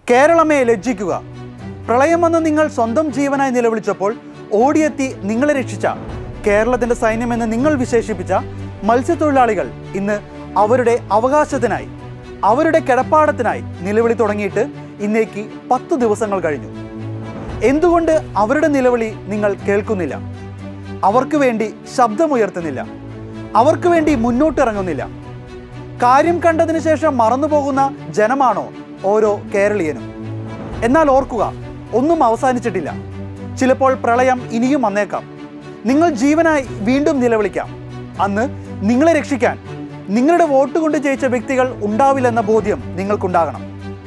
കേരളമേ ലജ്ജിക്കുക പ്രളയം വന്ന് നിങ്ങൾ സ്വന്തം ജീവനായി നിലവിളിച്ചപ്പോൾ ഓടിയെത്തി നിങ്ങളെ രക്ഷിച്ച കേരളത്തിന്റെ സൈന്യമെന്ന് നിങ്ങൾ വിശേഷിപ്പിച്ച മത്സ്യത്തൊഴിലാളികൾ ഇന്ന് അവരുടെ അവകാശത്തിനായി അവരുടെ കിടപ്പാടത്തിനായി നിലവിളി തുടങ്ങിയിട്ട് ഇന്നേക്ക് പത്തു ദിവസങ്ങൾ കഴിഞ്ഞു എന്തുകൊണ്ട് അവരുടെ നിലവിളി നിങ്ങൾ കേൾക്കുന്നില്ല അവർക്ക് വേണ്ടി ശബ്ദമുയർത്തുന്നില്ല അവർക്ക് വേണ്ടി മുന്നോട്ടിറങ്ങുന്നില്ല കാര്യം കണ്ടതിന് ശേഷം മറന്നുപോകുന്ന ജനമാണോ ഓരോ കേരളീയനും എന്നാൽ ഓർക്കുക ഒന്നും അവസാനിച്ചിട്ടില്ല ചിലപ്പോൾ പ്രളയം ഇനിയും വന്നേക്കാം നിങ്ങൾ ജീവനായി വീണ്ടും നിലവിളിക്കാം അന്ന് നിങ്ങളെ രക്ഷിക്കാൻ നിങ്ങളുടെ വോട്ട് കൊണ്ട് ജയിച്ച വ്യക്തികൾ ഉണ്ടാവില്ലെന്ന ബോധ്യം നിങ്ങൾക്കുണ്ടാകണം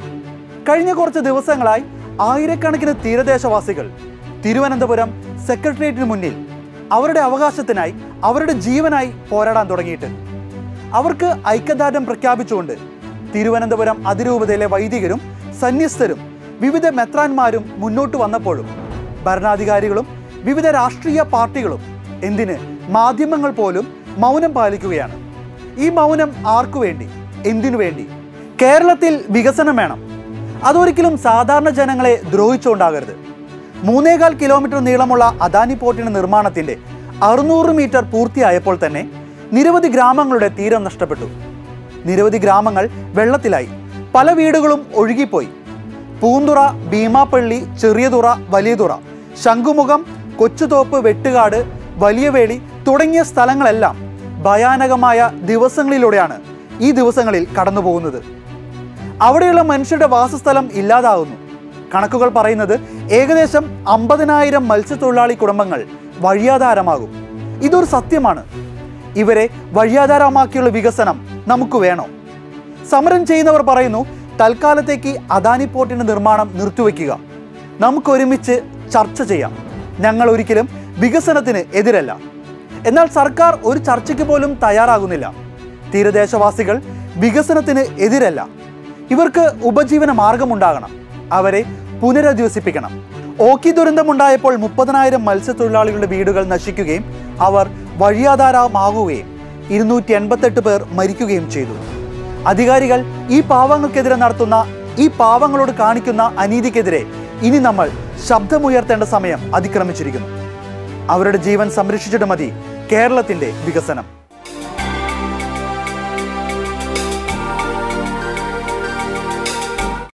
കഴിഞ്ഞ കുറച്ച് ദിവസങ്ങളായി ആയിരക്കണക്കിന് തീരദേശവാസികൾ തിരുവനന്തപുരം സെക്രട്ടേറിയറ്റിന് മുന്നിൽ അവരുടെ അവകാശത്തിനായി അവരുടെ ജീവനായി പോരാടാൻ തുടങ്ങിയിട്ട് അവർക്ക് ഐക്യദാർഢ്യം പ്രഖ്യാപിച്ചുകൊണ്ട് തിരുവനന്തപുരം അതിരൂപതയിലെ വൈദികരും സന്യസ്തരും വിവിധ മെത്രാന്മാരും മുന്നോട്ട് വന്നപ്പോഴും ഭരണാധികാരികളും വിവിധ രാഷ്ട്രീയ പാർട്ടികളും എന്തിന് മാധ്യമങ്ങൾ പോലും മൗനം പാലിക്കുകയാണ് ഈ മൗനം ആർക്കു വേണ്ടി എന്തിനു വേണ്ടി കേരളത്തിൽ വികസനം വേണം അതൊരിക്കലും സാധാരണ ജനങ്ങളെ ദ്രോഹിച്ചുകൊണ്ടാകരുത് മൂന്നേകാൽ കിലോമീറ്റർ നീളമുള്ള അദാനി പോർട്ടിന്റെ നിർമ്മാണത്തിന്റെ അറുന്നൂറ് മീറ്റർ പൂർത്തിയായപ്പോൾ തന്നെ നിരവധി ഗ്രാമങ്ങളുടെ തീരം നഷ്ടപ്പെട്ടു നിരവധി ഗ്രാമങ്ങൾ വെള്ളത്തിലായി പല വീടുകളും ഒഴുകിപ്പോയി പൂന്തുറ ഭീമാപ്പള്ളി ചെറിയതുറ വലിയതുറ ശംഖുമുഖം കൊച്ചുതോപ്പ് വെട്ടുകാട് വലിയവേളി തുടങ്ങിയ സ്ഥലങ്ങളെല്ലാം ഭയാനകമായ ദിവസങ്ങളിലൂടെയാണ് ഈ ദിവസങ്ങളിൽ കടന്നു പോകുന്നത് അവിടെയുള്ള മനുഷ്യരുടെ വാസസ്ഥലം ഇല്ലാതാകുന്നു കണക്കുകൾ പറയുന്നത് ഏകദേശം അമ്പതിനായിരം മത്സ്യത്തൊഴിലാളി കുടുംബങ്ങൾ വഴിയാധാരമാകും ഇതൊരു സത്യമാണ് ഇവരെ വഴിയാധാരമാക്കിയുള്ള വികസനം നമുക്ക് വേണോ സമരം ചെയ്യുന്നവർ പറയുന്നു തൽക്കാലത്തേക്ക് അദാനി പോർട്ടിന്റെ നിർമ്മാണം നിർത്തിവെക്കുക നമുക്കൊരുമിച്ച് ചർച്ച ചെയ്യാം ഞങ്ങൾ ഒരിക്കലും വികസനത്തിന് എതിരല്ല എന്നാൽ സർക്കാർ ഒരു ചർച്ചയ്ക്ക് പോലും തയ്യാറാകുന്നില്ല തീരദേശവാസികൾ വികസനത്തിന് എതിരല്ല ഇവർക്ക് ഉപജീവന മാർഗമുണ്ടാകണം അവരെ പുനരധിവസിപ്പിക്കണം ഓക്കി ദുരന്തമുണ്ടായപ്പോൾ മുപ്പതിനായിരം മത്സ്യത്തൊഴിലാളികളുടെ വീടുകൾ നശിക്കുകയും അവർ വഴിയാധാരമാകുകയും ഇരുന്നൂറ്റി എൺപത്തെട്ട് പേർ മരിക്കുകയും ചെയ്തു അധികാരികൾ ഈ പാവങ്ങൾക്കെതിരെ നടത്തുന്ന ഈ പാവങ്ങളോട് കാണിക്കുന്ന അനീതിക്കെതിരെ ഇനി നമ്മൾ ശബ്ദമുയർത്തേണ്ട സമയം അതിക്രമിച്ചിരിക്കുന്നു അവരുടെ ജീവൻ സംരക്ഷിച്ചിട്ട് മതി കേരളത്തിന്റെ വികസനം